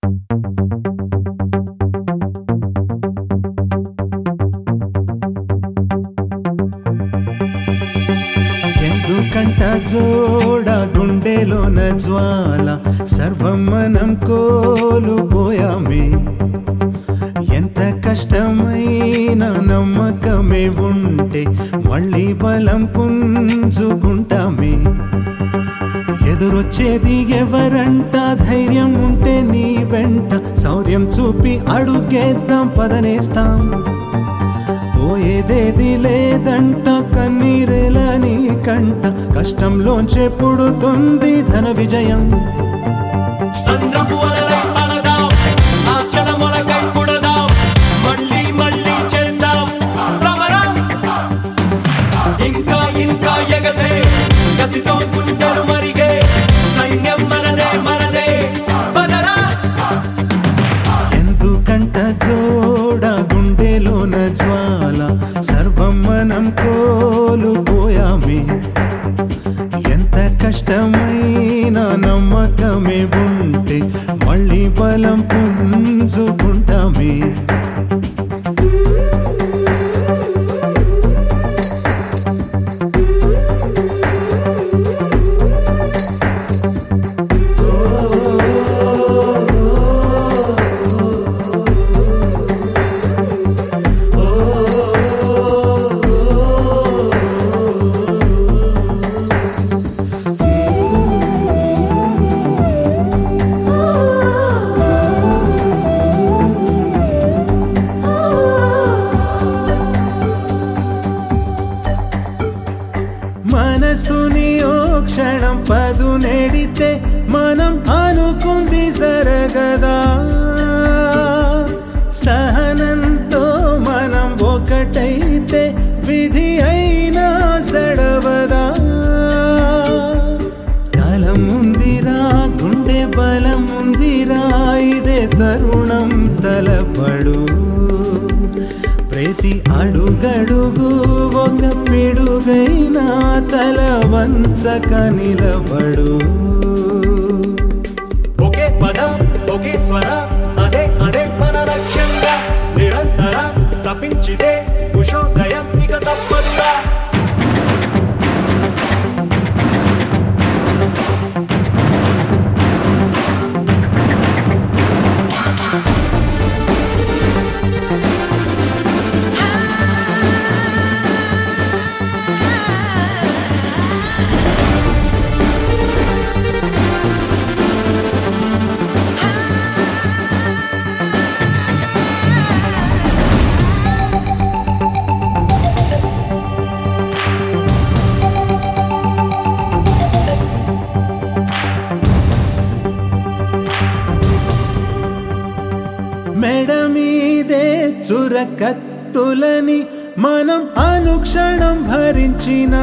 ఎందుకంట జోడ గుండెలోన జ్వాల సర్వం మనం కోల్పోయామే ఎంత కష్టమైన నమ్మకమే ఉంటే మళ్ళీ బలం పుంజుకుంటామే ఎదురొచ్చేది ఎవరంట ధైర్యం ఉంటే నీ వెంట శౌర్యం చూపి అడుగేద్దాం పదనేస్తాం పోయేదేది లేదంట కన్నీరేల నీ కంట కష్టంలోంచే పుడుతుంది ధన విజయం సంద్రపు అలలై అలదాం ఆశల మొలకై పుడదాం మళ్ళీ మళ్ళీ చేద్దాం సమరం ఇంకా ఇంకా ఎగసే కసితో గుండెలు మరిగే సైన్యం మనదే మనదే పదరా ఎందుకంట జోడ గుండెలోన జ్వాల సర్వం మనం కోల్పోయామే ఎంత కష్టమైన నమ్మకమే ఉంటే మళ్ళీ బలం పుంజుకుంటామే మనసుని ఓ క్షణం పదు నెడితే మనం అనుకుంది జరగదా సహనంతో మనం ఒకటైతే విధి అయినా సడవదా కాలం ఉందిరా గుండె బలం ఉందిరా ఇదే తరుణం తలపడు ప్రతి అడుగడుగు ఒక పిడుగైనా తల వంచక నిలబడు ఒకే పద ఒకే స్వర అదే అదే మన లక్ష్యంగా నిరంతర తప్పించితే కుషోదయం ఇక తప్పదురా మెడ మీదే చురకత్తులని మనం అనుక్షణం భరించిన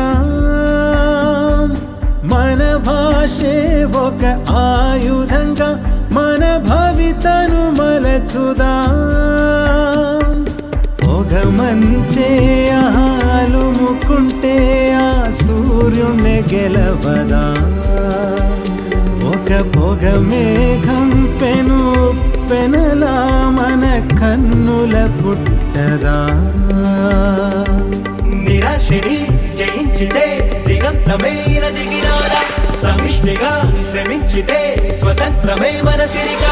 మన భాషే ఒక ఆయుధంగా మన భవితను మలచుదా ఒక మంచే ఆలుముకుంటే ఆ సూర్యుణ్ణి గెలవదా ఒక పొగ మేఘం పెను పెనలా మన కన్నుల పుట్టదా నిరాశని జయించితే దిగంతమైన దిగినారా సమిష్టిగా శ్రమించితే స్వతంత్రమే మన సిరిగా